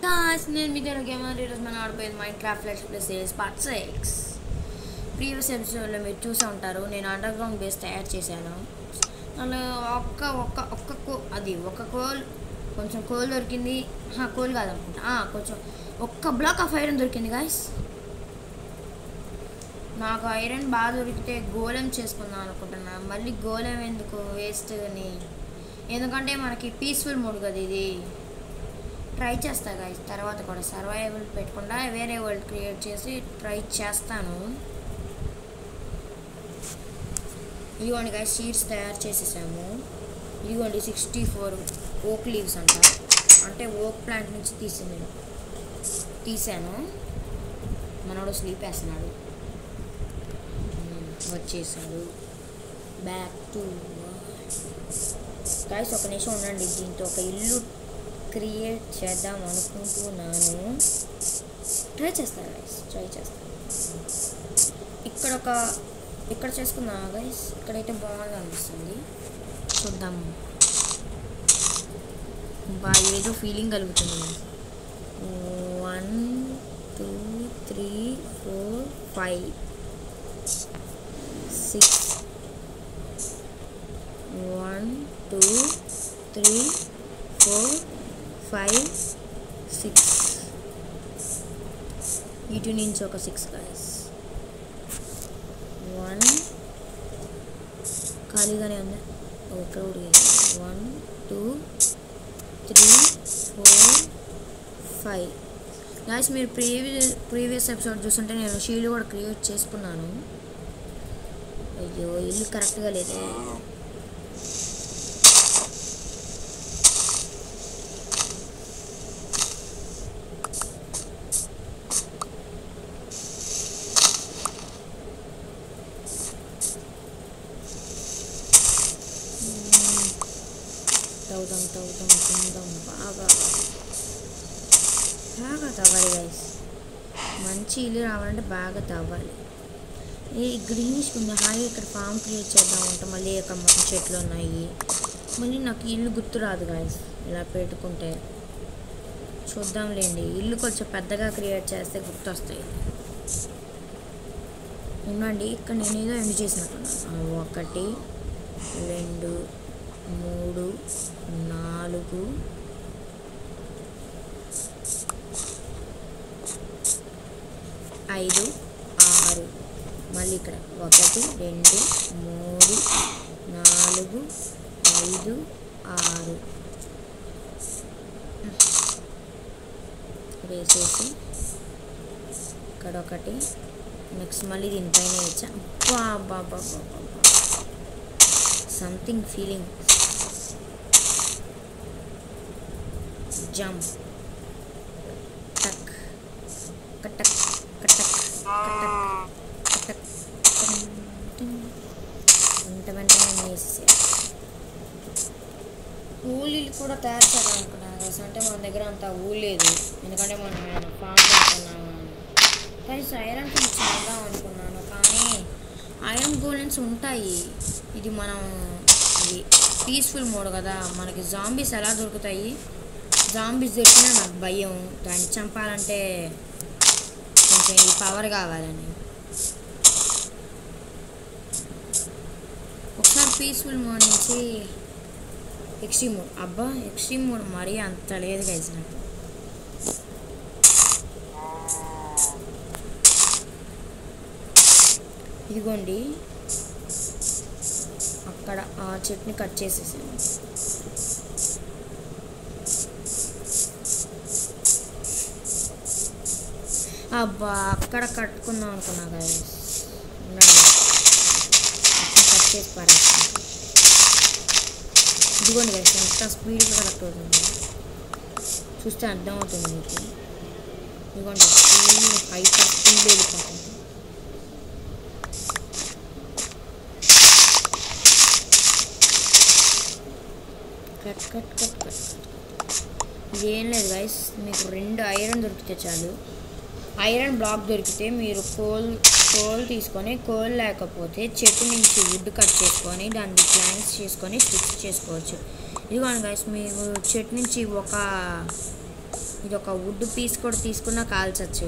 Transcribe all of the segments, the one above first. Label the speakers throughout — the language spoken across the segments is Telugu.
Speaker 1: గాయ్స్ నేను మీ దగ్గర గేమర్ ఈరోజు మనం ఆడిపోయేది Minecraft let's plus series part six previous ఎపిసోడ్లో మీరు చూసే ఉంటారు నేను అండర్ గ్రౌండ్ బేస్ తయారు చేశాను అందులో ఒక్క ఒక్క ఒక్క కో అది ఒక కోల్ కొంచెం కోల్ దొరికింది హా, కోల్ కాదనుకుంటా ఆ, కొంచెం ఒక్క బ్లాక్ ఆఫ్ ఐరన్ దొరికింది గాయస్ నాకు ఐరన్ బాగా దొరికితే గోళం చేసుకుందాం అనుకుంటున్నాను మళ్ళీ గోళం ఎందుకు వేస్ట్ అని ఎందుకంటే మనకి పీస్ఫుల్ మూడ్ కదా ఇది ట్రై చేస్తా గాయస్ తర్వాత కూడా సర్వైవల్ పెట్టకుండా వేరే వరల్డ్ క్రియేట్ చేసి ట్రై చేస్తాను ఇదిగోండి గాయస్ సీడ్స్ తయారు చేసేసాము ఇదిగోండి సిక్స్టీ ఫోర్ ఓక్ లీవ్స్ అంట అంటే ఓక్ ప్లాంట్ నుంచి తీసింది తీసాను మనోడు స్లీప్ వేస్తున్నాడు మ్మ్, వచ్చేసాడు బ్యాక్ టు గాయస్ ఒక నిమిషం ఉండండి దీంతో ఒక ఇల్లు క్రియేట్ చేద్దాం అనుకుంటున్నాను ట్రై చేస్తాను గైస్ ట్రై చేస్తాను ఇక్కడ ఒక ఇక్కడ చేసుకుందాం గైస్ ఇక్కడైతే బాగా అనిపిస్తుంది చూద్దాం బాగా ఏదో ఫీలింగ్ కలుగుతుంది one two three four five six one two three four five six ఇటు నుంచి ఒక సిక్స్ గైస్ వన్ ఖాళీగానే ఉంది ఒక one two three four five guys మీరు ప్రీవియస్ ప్రీవియస్ ఎపిసోడ్ చూస్తుంటే నేను షీల్డ్ కూడా క్రియేట్ చేసుకున్నాను అయ్యో ఇల్లు కరెక్ట్గా లేదు తవ్వుదాం తవ్వుదాం తిందాం బాగా బాగా తవ్వాలి గైస్ మంచి ఇల్లు రావాలంటే బాగా తవ్వాలి ఈ గ్రీనిష్ ఉంది హాయిగా ఇక్కడ ఫామ్ క్రియేట్ చేద్దాం అంటే మళ్ళీ ఇక్కడ మొత్తం చెట్లు ఉన్నాయి మళ్ళీ నాకు ఇల్లు గుర్తు రాదు గాయస్ ఇలా పెట్టుకుంటే చూద్దాంలేండి ఇల్లు కొంచెం పెద్దగా క్రియేట్ చేస్తే గుర్తొస్తాయి ఉండండి ఇక్కడ నేను ఏదో ఎండ్ చేసినట్టున్నాను ఆ, ఒకటి రెండు మూడు నాలుగు ఐదు ఆరు మళ్ళీ ఇక్కడ ఒకటి రెండు మూడు నాలుగు ఐదు ఆరు వేసేసి ఇక్కడ ఒకటి నెక్స్ట్ మళ్ళీ దీనిపైన ఇచ్చా బా బా సంథింగ్ ఫీలింగ్ జంప్ టక్ కటక్ కటక్ కటక్ కటక్ వెంట వెంటనే వేసేసారు ఊలీలు కూడా తయారు చేయాలనుకున్నాను కదా అంటే మన దగ్గర అంత ఊలేదు ఎందుకంటే మనం ఫామ్ చేస్తున్నాము కానీ ఐరన్ కొంచెం చేద్దాం అనుకున్నాను కానీ ఐరన్ గోలెన్స్ ఉంటాయి ఇది మనం ఇది పీస్ఫుల్ మోడ్ కదా మనకి జాంబీస్ ఎలా దొరుకుతాయి జాంబీస్ దొరికినా నాకు భయం దాన్ని చంపాలంటే కొంచెం ఈ పవర్ కావాలని ఒకసారి పీస్ఫుల్ మోడ్ నుంచి ఎక్స్ట్రీమ్ మోడ్ అబ్బా ఎక్స్ట్రీమ్ మోడ్ మరీ అంత లేదు గైజ్ నాకు ఇదిగోండి అక్కడ ఆ చెట్ని కట్ చేసేసాను అబ్బా అక్కడ కట్టుకుందాం అనుకున్నా గైస్ ఉండండి అక్కడ కట్ చేసి పారేస్తాను ఇదిగోండి గైస్ ఎంత స్పీడ్గా కరెక్ట్ అవుతుంది చూస్తే అర్థమవుతుంది మీకు ఇదిగోండి ఫుల్ హైపర్ స్పీడ్ వెళ్ళిపోతుంది కట్ కట్ కట్ కట్ ఇదేం లేదు గైస్ మీకు రెండు ఐరన్ దొరికితే చాలు ఐరన్ బ్లాక్ దొరికితే మీరు కోల్ కోల్ తీసుకొని కోల్ లేకపోతే చెట్టు నుంచి వుడ్ కట్ చేసుకొని దాన్ని ప్లాంక్స్ చేసుకొని స్టిక్స్ చేసుకోవచ్చు ఇదిగోండి గైస్ మీరు చెట్టు నుంచి ఒక ఇది ఒక వుడ్ పీస్ కూడా తీసుకున్నా కాల్చచ్చు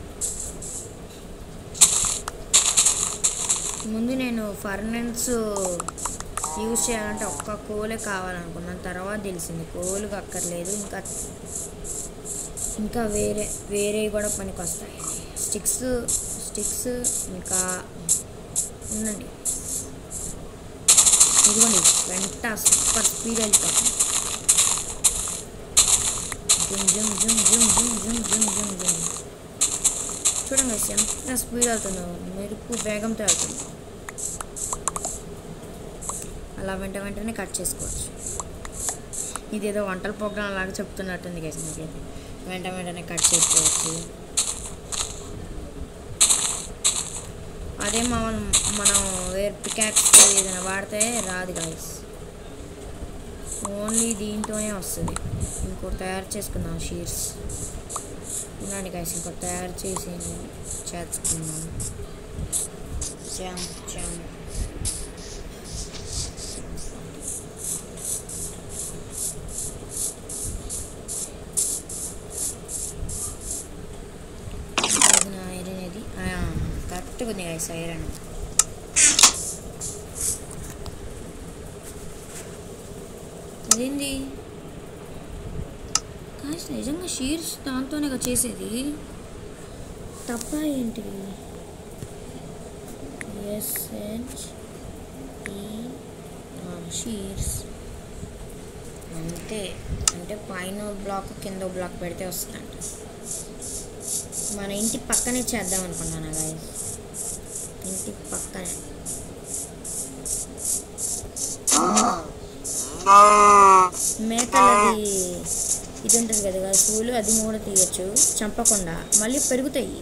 Speaker 1: ముందు నేను ఫర్నెన్స్ యూజ్ చేయాలంటే ఒక్క కోలే కావాలనుకున్నాను తర్వాత తెలిసింది కోలు అక్కర్లేదు ఇంకా ఇంకా వేరే వేరేవి కూడా పనికి వస్తాయి స్టిక్స్ స్టిక్స్ ఇంకా ఉండండి ఇదిగోండి వెంట సూపర్ స్పీడ్ వెళ్ళిపోతుంది జుమ్ జుమ్ జుమ్ జుమ్ జుమ్ జుమ్ జుమ్ జుమ్ జుమ్ చూడండి guys, ఎంత స్పీడ్ వెళ్తుందో మెరుపు వేగంతో వెళ్తుంది అలా వెంట వెంటనే కట్ చేసుకోవచ్చు ఇదేదో వంటల ప్రోగ్రామ్ లాగా చెప్తున్నట్టుంది గైస్ మీకు వెంట వెంటనే కట్ చేసుకోవచ్చు అదే మనం మనం వేరే పికాక్స్ ఏదైనా వాడితే రాదు గైస్ ఓన్లీ దీంతోనే వస్తుంది ఇంకోటి తయారు చేసుకుందాం షీర్స్ ఇలాంటి గైస్ ఇంకోటి తయారు చేసి చేర్చుకుందాం జామ్ జామ్ ఇది నా ఐరన్ ఇది కరెక్ట్గా ఉంది గైస్ ఐరన్ అదేంది కాస్ట్ నిజంగా షీర్స్ దాంతోనే కదా చేసేది తప్ప ఏంటి ఎస్హెచ్ షీర్స్ అంతే అంటే పైన బ్లాక్ కింద బ్లాక్ పెడితే వస్తుందంట మన ఇంటి పక్కనే చేద్దాం అనుకున్నాను గాయస్ ఇంటి పక్కనే మేకలది ఇది ఉంటుంది కదా కదా పూలు అది కూడా తీయచ్చు చంపకుండా మళ్ళీ పెరుగుతాయి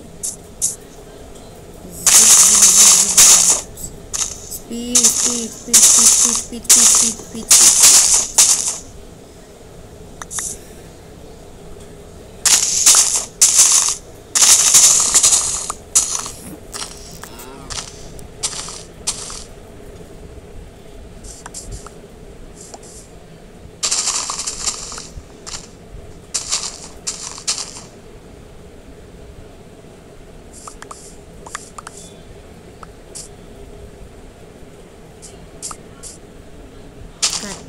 Speaker 1: speed speed speed speed speed speed speed speed speed cut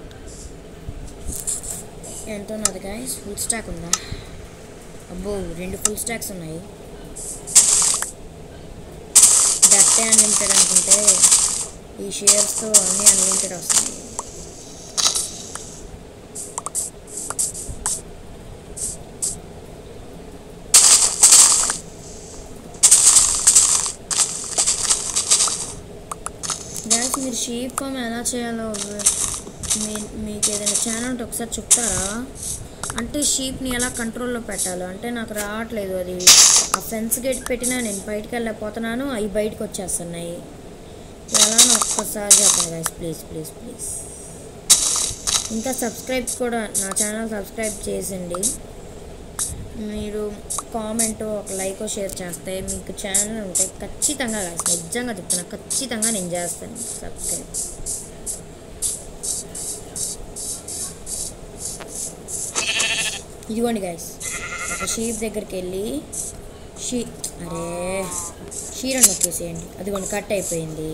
Speaker 1: ఎంత ఉన్నది గాయస్ ఫుల్ స్టాక్ ఉందా అబ్బో రెండు ఫుల్ స్టాక్స్ ఉన్నాయి దట్టే అన్లిమిటెడ్ అనుకుంటే ఈ షేర్స్తో అన్నీ అన్లిమిటెడ్ వస్తుంది గాయస్ మీరు షీప్ ఫామ్ ఎలా చేయాలో మీ మీకు ఏదైనా ఛానల్ ఉంటే ఒకసారి చెప్తారా అంటే షీప్ని ఎలా కంట్రోల్లో పెట్టాలో అంటే నాకు రావట్లేదు అది ఆ ఫెన్స్ గేట్ పెట్టినా నేను బయటికి వెళ్ళకపోతున్నాను అవి బయటకు వచ్చేస్తున్నాయి ఎలా అని ఒక్కసారి చెప్పండి గైస్ ప్లీజ్ ప్లీజ్ ప్లీజ్ ఇంకా సబ్స్క్రైబ్ కూడా నా ఛానల్ సబ్స్క్రైబ్ చేసిండి మీరు కామెంట్ ఒక లైక్ షేర్ చేస్తే మీకు ఛానల్ ఉంటే ఖచ్చితంగా guys, నిజంగా చెప్తున్నా ఖచ్చితంగా నేను చేస్తాను సబ్స్క్రైబ్ ఇదిగోండి గైస్ ఒక షీప్ దగ్గరికి వెళ్ళి షీ అరే షీరని నొక్కేసేయండి అదిగోండి కట్ అయిపోయింది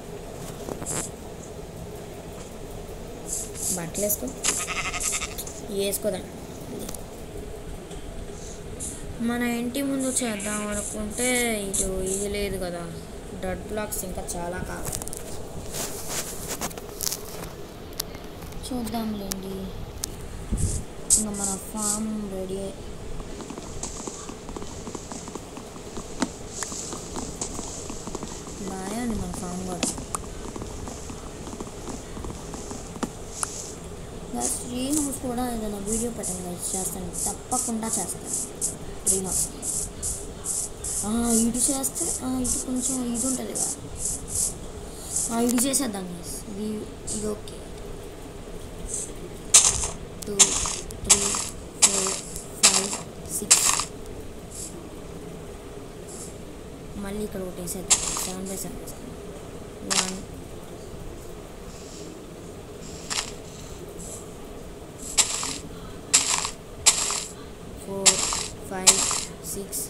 Speaker 1: బట్టలు వేసుకో వేసుకోదండి మన ఇంటి ముందు చేద్దాం అనుకుంటే ఇటు ఇది లేదు కదా డట్ బ్లాక్స్ ఇంకా చాలా కావాలి చూద్దాంలేండి ఇంకా మన ఫామ్ రెడీ బాగా ఉంది మన ఫామ్ కూడా ప్లస్ గ్రీన్ హౌస్ కూడా ఏదైనా వీడియో పెట్టండి guys, చేస్తాను తప్పకుండా చేస్తాను గ్రీన్ హౌస్ ఆ, ఇటు చేస్తే ఆ, ఇటు కొంచెం ఇది ఉంటుంది కదా ఆ, ఇది చేసేద్దాం guys. ఇది ఇది okay two three four five six మళ్ళీ ఇక్కడ ఒకటి వేసేద్దాం seven by seven one five six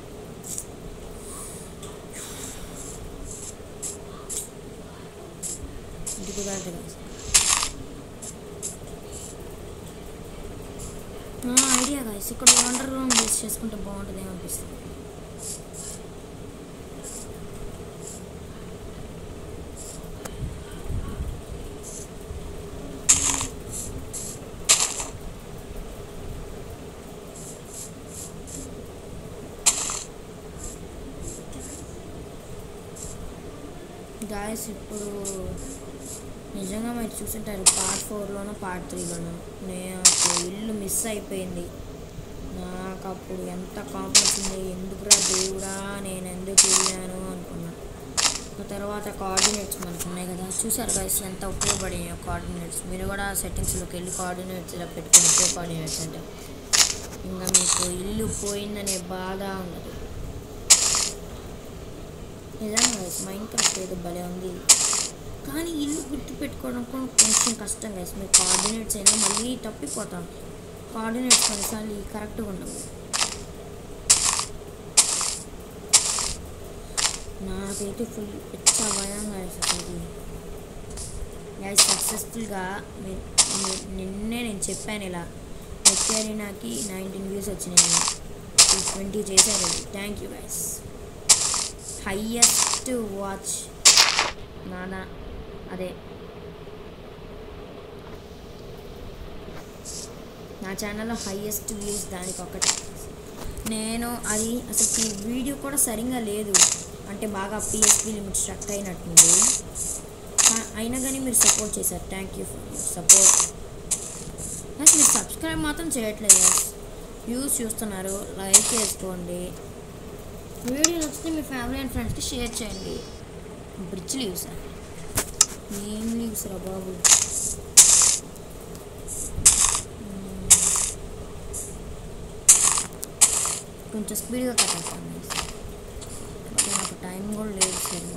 Speaker 1: ఇది కుదరదు guys. ఆ, ఐడియా గాయస్ ఇక్కడ వండర్ రూమ్ బేస్ చేసుకుంటే బాగుంటుంది అనిపిస్తుంది గాయస్ ఇప్పుడు నిజంగా మీరు చూసుంటారు పార్ట్ ఫోర్లోనో పార్ట్ త్రీలోనో నాకు ఇల్లు మిస్ అయిపోయింది నాకు అప్పుడు ఎంత కోపం వచ్చింది ఎందుకురా దేవుడా నేను ఎందుకు వెళ్ళాను అనుకున్నా ఆ తర్వాత కోఆర్డినేట్స్ మనకు ఉన్నాయి కదా చూసారు గైస్ ఎంత ఉపయోగపడినాయి కోఆర్డినేట్స్ మీరు కూడా సెట్టింగ్స్లోకి వెళ్ళి కోఆర్డినేట్స్ ఇలా పెట్టుకుని ఉపయోగ కోఆర్డినేట్స్ అంటే ఇంకా మీకు ఇల్లు పోయిందనే బాధ ఉండదు నిజంగా గైస్ మైండ్ క్రాఫ్ట్ ఏదో భలే ఉంది కానీ ఇల్లు గుర్తు పెట్టుకోవడం కూడా కొంచెం కష్టం గైస్ మీరు కోఆర్డినేట్స్ అయినా మళ్ళీ తప్పిపోతాం కోఆర్డినేట్స్ కొన్నిసార్లు కరెక్ట్గా ఉండవు నాకైతే ఫుల్ పిచ్చ భయం గైస్ అసలు గైస్ సక్సెస్ఫుల్గా నిన్నే నేను చెప్పాను ఇలా నాకు నైన్టీన్ వ్యూస్ వచ్చినాయి ట్వంటీ చేశారు thank you guys highest watch నానా అదే నా ఛానల్లో హయ్యెస్ట్ వ్యూస్ దానికి ఒకటి నేను అది అసలు ఈ వీడియో కూడా సరిగా లేదు అంటే బాగా పిఎస్పి లిమిట్ స్ట్రక్ అయినట్టుంది కా- అయినా కానీ మీరు సపోర్ట్ చేశారు thank you for support plus మీరు సబ్స్క్రైబ్ మాత్రం చేయట్లేదు వ్యూస్ చూస్తున్నారు లైక్ చేసుకోండి వీడియో నచ్చితే మీ ఫ్యామిలీ అండ్ ఫ్రెండ్స్కి షేర్ చేయండి బ్రిడ్జ్ లీవ్స్ ఏం లీవ్స్ రా బాబు మ్మ్. కొంచెం స్పీడ్గా కట్టేస్తాను నాకు టైం కూడా లేదు సరిగా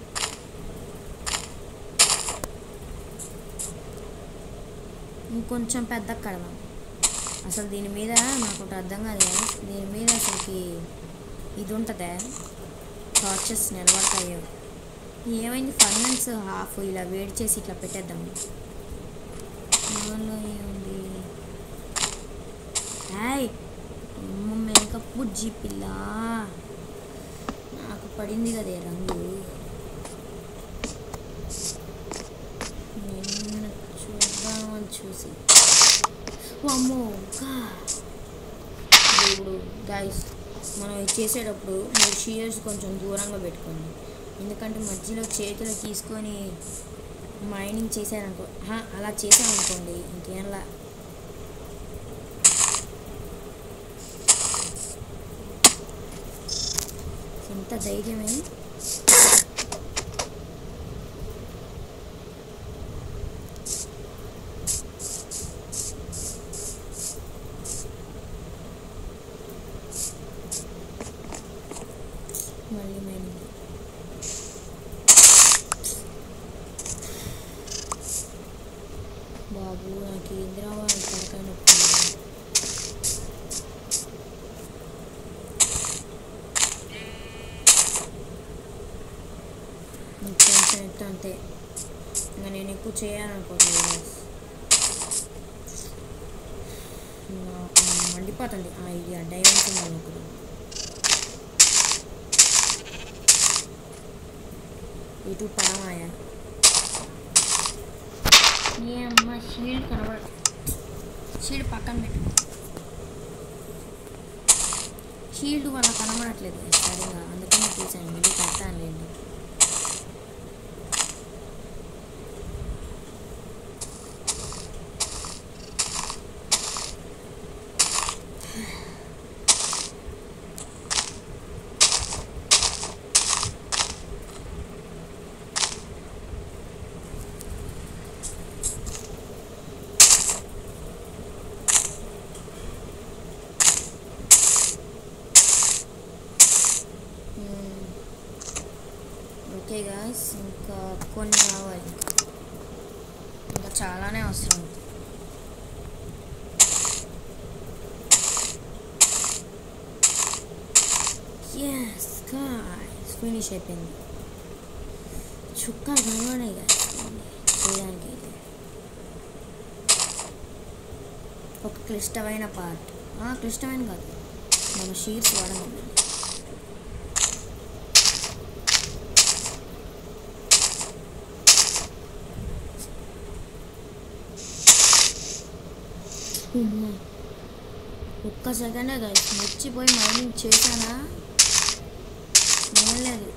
Speaker 1: ఇంకొంచెం పెద్ద కడదాం అసలు దీని మీద నాకు ఒకటి అర్థం కాదు కానీ దీని మీద అసలుకి ఇది ఉంటుందా టార్చెస్ నిలబడతాయో ఏమైంది ఫర్నెన్స్ హాఫ్ ఇలా వేడి చేసి ఇట్లా పెట్టేద్దాం దానిలో ఏముంది హాయ్ మేకప్ బుజ్జి పిల్ల నాకు పడింది కదే రంగు నిన్న చూద్దామని చూసి అమ్మో ఇప్పుడు గైస్ మనం ఇది చేసేటప్పుడు మీరు షియర్స్ కొంచెం దూరంగా పెట్టుకోండి ఎందుకంటే మధ్యలో చేతులు తీసుకొని మైనింగ్ చేశారనుకో ఆహా, అలా చేశామనుకోండి ఇంకేంలా ఎంత ధైర్యమే మళ్ళీ మైనింగ్ బాబు నాకు ఇంద్రావా తరకాయ నొప్పి కొంచెం ఎత్తు అంతే ఇంకా నేను ఎక్కువ చేయాలనుకోవట్లేదు నాకు మండిపోతుంది ఆ ఇది ఆ డైమండ్స్ ఉండాలి ఒకరు ఇటు పరమాయ ఏ అమ్మ షీల్డ్ కనబడ షీల్డ్ పక్కన పెట్టు షీల్డ్ వల్ల కనబడట్లేదు సరిగా అందుకని చూసాను మళ్ళీ పెడతాను లేండి ఓకే గాయస్ ఇంకా కొన్ని కావాలి ఇంకా చాలానే అవసరం ఎస్ గాయస్ ఫినిష్ అయిపోయింది చుక్కలు కనబడాయి గాయస్ చేయడానికి ఇది ఒక క్లిష్టమైన పార్ట్ క్లిష్టమైన కాదు మన షీట్స్ వాడడం అమ్మా. ఒక్క సెకండే గైస్ మర్చిపోయి మైనింగ్ చేశానా ఏం లేదు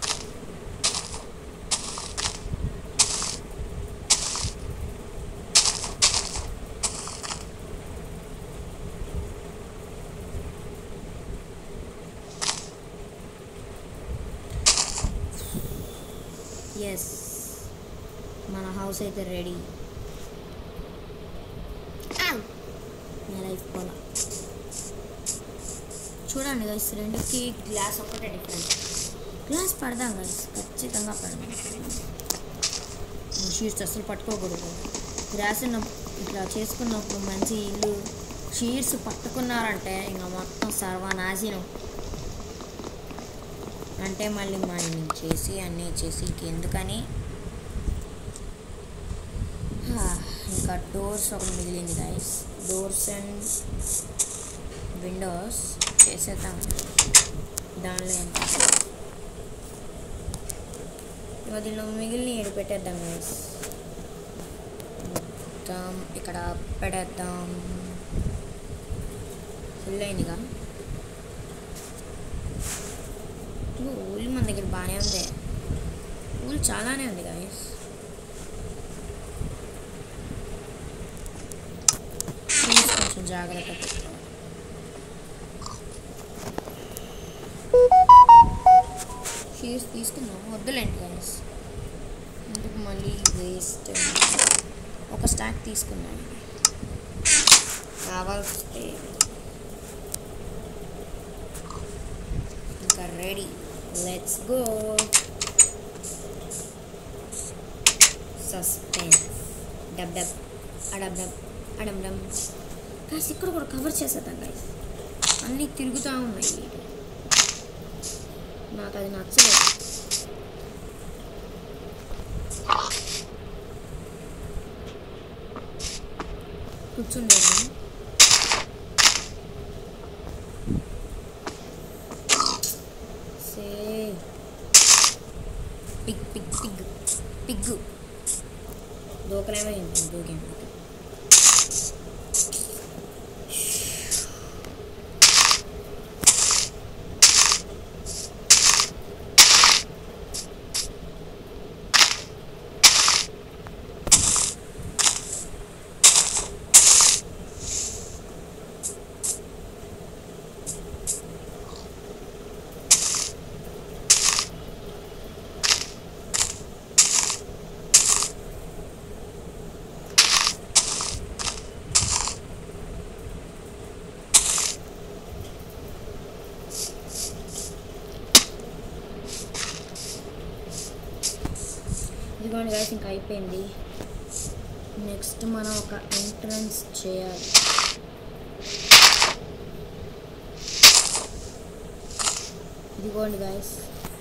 Speaker 1: ఎస్ మన హౌస్ అయితే రెడీ నా లైఫ్ పోలా చూడండి గైస్ రెండుకి గ్లాస్ ఒకటే డిఫరెంట్ గ్లాస్ పడదాం గైస్ ఖచ్చితంగా పడదాం షీట్స్ అసలు పట్టుకోకూడదు గ్లాస్ ఉన్న ఇట్లా చేసుకున్నప్పుడు మంచి ఇల్లు షీట్స్ పట్టుకున్నారంటే ఇంకా మొత్తం సర్వనాశనం అంటే మళ్ళీ మైనింగ్ చేసి అన్నీ చేసి ఇంకెందుకని హా, ఇంకా డోర్స్ ఒకటి మిగిలింది గైస్ డోర్స్ అండ్ విండోస్ చేసేద్దాం దానిలో ఎంత ఇక దీనిలో మిగిలిన ఏడు పెట్టేద్దాం గైస్ మొత్తం ఇక్కడ పెడేద్దాం ఫుల్ అయిందిగా ఇగో ఊళ్ళు మన దగ్గర బాగానే ఉంది ఊళ్ళు చాలానే ఉంది గాయస్ కొంచెం జాగ్రత్త పెట్టుకోవాలి షీర్స్ తీసుకుందాం వద్దులేండి గాయస్ ఎందుకు మళ్ళీ వేస్ట్ ఒక స్టాక్ తీసుకుందాం కావాల్సి ఇంకా రెడీ లెట్స్ గో సస్పెన్స్ డబ్ డబ్ అడబ్ డబ్ అడమ్ డమ్ గాయస్ ఇక్కడ కూడా కవర్ చేసేద్దాం గాయస్ అన్నీ తిరుగుతూ ఉన్నాయి నాకు అది నచ్చలేదు కూర్చుండేది say pig pig pig pig దూకలేమో ఏంటి దూకేమో ఇదిగోండి గైస్ ఇంకా అయిపోయింది నెక్స్ట్ మనం ఒక ఎంట్రన్స్ చేయాలి ఇదిగోండి గైస్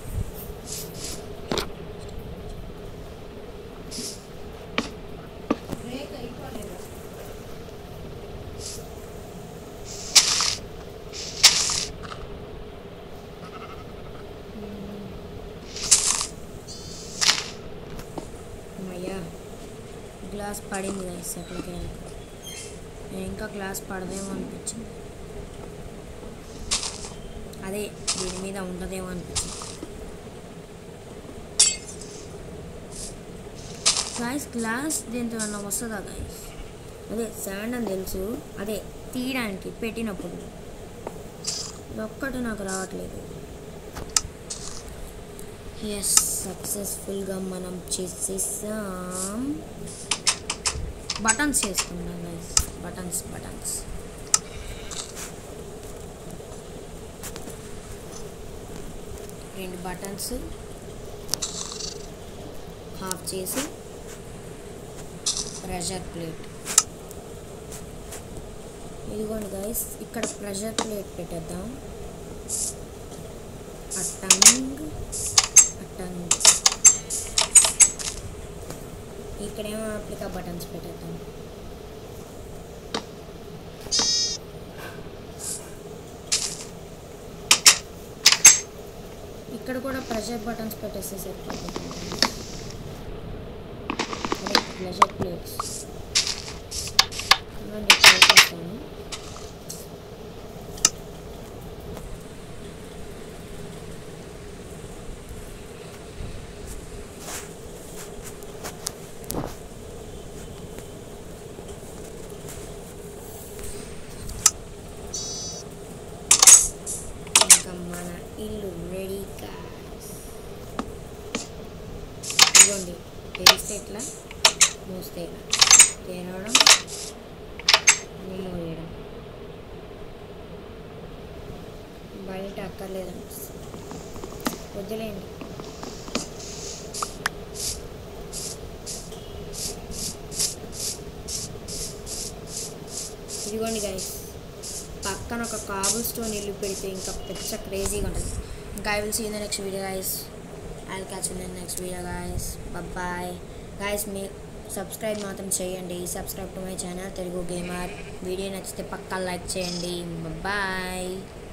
Speaker 1: అయ్యా గ్లాస్ పడింది గైస్ ఎక్కడికి నేను ఇంకా గ్లాస్ పడదేమో అనిపించింది అదే దీని మీద ఉండదేమో అనిపించింది గాయస్ గ్లాస్ దీంతో ఏమన్నా వస్తుందా గాయస్ అదే శాండ్ అని తెలుసు అదే తీయడానికి పెట్టినప్పుడు ఇది ఒక్కటి నాకు రావట్లేదు ఎస్ సక్సెస్ఫుల్గా మనం చేసేసాం బటన్స్ చేసుకున్నాం గైస్ బటన్స్ బటన్స్ రెండు బటన్స్ హాఫ్ చేసి ప్రెషర్ ప్లేట్ ఇదిగోండి గైస్ ఇక్కడ ప్రెషర్ ప్లేట్ పెట్టేద్దాం అట్టంగ్ అట్టంగ్ ఇక్కడేమో అప్లికా బటన్స్ పెట్టేద్దాం ఇక్కడ కూడా ప్రెషర్ బటన్స్ పెట్టేస్తే సెట్ అదే ప్రెషర్ ప్లేట్స్ ఇవ్వండి ట్రై చేస్తాను ఇంకా మన ఇల్లు రెడీ గాయ్స్ ఇదిగోండి తెరిస్తే ఇట్లా మూస్తే ఇలా తెరవడం మూయడం బయట అక్కర్లేదండి వద్దులేండి ఇదిగోండి గైస్ పక్కన ఒక కాబుల్ స్టోన్ ఇల్లు పెడితే ఇంకా పెద్ద క్రేజీగా ఉంటుంది ఇంకా I will see in the next video guys I will catch in the next video guys bye guys మీ సబ్స్క్రైబ్ మాత్రం చేయండి subscribe to my channel Telugu gamer video నచ్చితే పక్కా లైక్ చేయండి బాయ్